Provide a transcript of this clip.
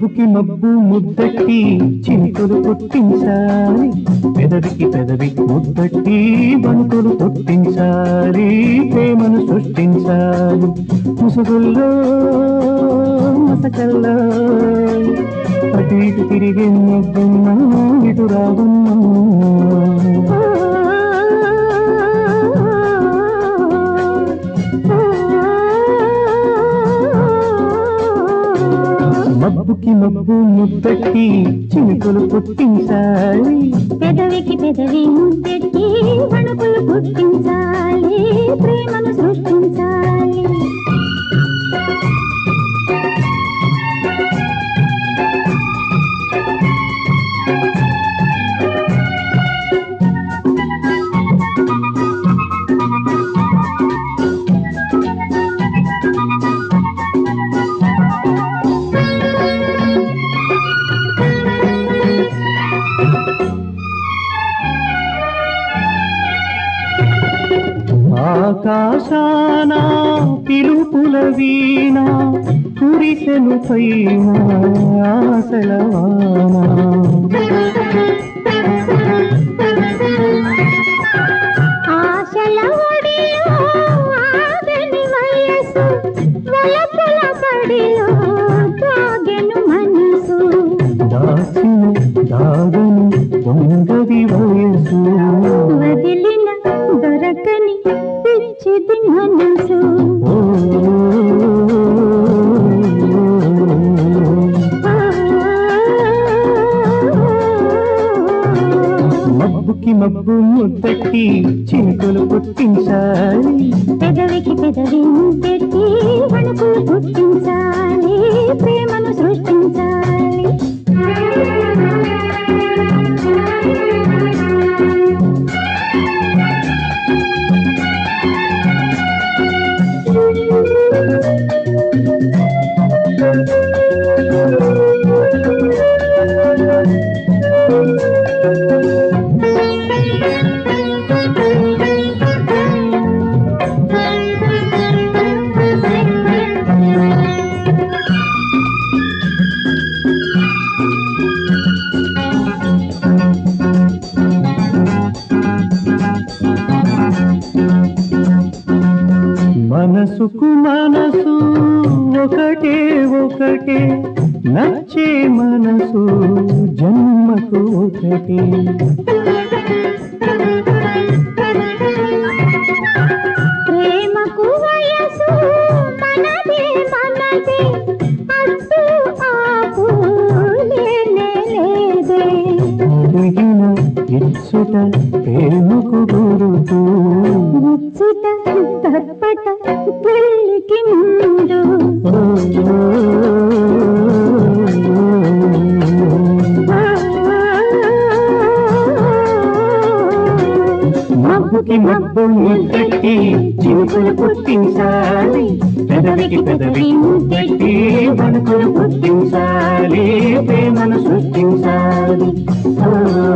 మబ్బుకి మబ్బు ముద్దట్టి చినుకులు పుట్టించాలి పెదవికి పెదవి ముద్దట్టి బనుకులు పుట్టించాలి ప్రేమను సృష్టించాలి ముసుగుల్లో మసకల్లో అటు ఇటు తిరిగి నవ్వున్నా ఇటు రావున్నా మబ్బుకి మబ్బు ముద్దట్టి చినుకులు పుట్టించాలి పెదవికి పెదవి ముద్దెట్టి వణుకులు పుట్టించాలి ప్రేమను సృష్టించాలి ఆకాశాన పిలుపుల వీణ కురిసెను పైన ఆశలవాన ఆశల ఒడిలో ఆగని వయసు వలపుల పడిలో తాగెను మనసు దాచిన దాగని పొంగది వయసు వదిలిన దొరకని పిచ్చిది మనసు ఓ, మబ్బుకి మబ్బు ముద్దట్టి చినుకులు పుట్టించాలి పెదవికి పెదవి ముద్దెట్టి వణుకులు పుట్టించాలి ప్రేమను సృష్టించాలి మనసుకు మనసు ఒకటే ఒకటే నచ్చే మనసు జన్మకు ఒకటే ప్రేమకు వయసు మనదే మనదే అడ్డు ఆపు లేనే లేదే అడిగిన ఇచ్చుట ప్రేమకు గురుతూ ముచ్చుట తప్పట పెళ్ళికి ముందు మబ్బుకి మబ్బు ముద్దట్టి చినుకులు పుట్టించాలి పెదవికి పెదవి ముద్దట్టి వణుకులు పుట్టించాలి ప్రేమను సృష్టించాలి ఓ